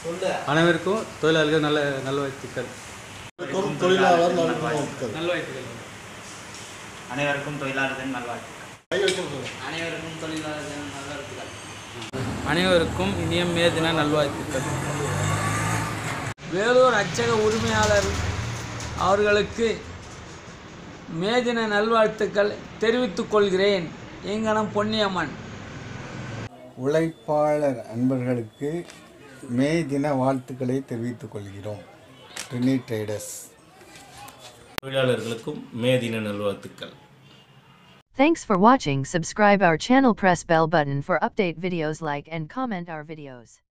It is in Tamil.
அனைவருக்கும் தொழிலாளர்கள் நல்ல நல்வாழ்த்துக்கள் தொழிலாளர் நலவாழ்த்துக்கள் நல்வாழ்த்துக்கள் அனைவருக்கும் தொழிலாளர்கள் நல்வாழ்த்துக்கள் அனைவருக்கும் தொழிலாளர்கள் நல்வாழ்த்துக்கள் அனைவருக்கும் இனிய மே தின நல்வாழ்த்துக்கள் வேலூர் அச்சக உரிமையாளர் அவர்களுக்கு மேதின நல்வாழ்த்துக்கள் தெரிவித்துக் கொள்கிறேன் எங்கனம் பொன்னியம்மன் உழைப்பாளர் அன்பர்களுக்கு மே தின வாழ்த்துக்களை தெரிவித்துக் கொள்கிறோம் ட்ரினி ட்ரேடர்ஸ் தொழிலாளர்களுக்கும் மே தின நல்வாழ்த்துக்கள் Thanks for watching. Subscribe our channel, press bell button for update videos like and comment our videos.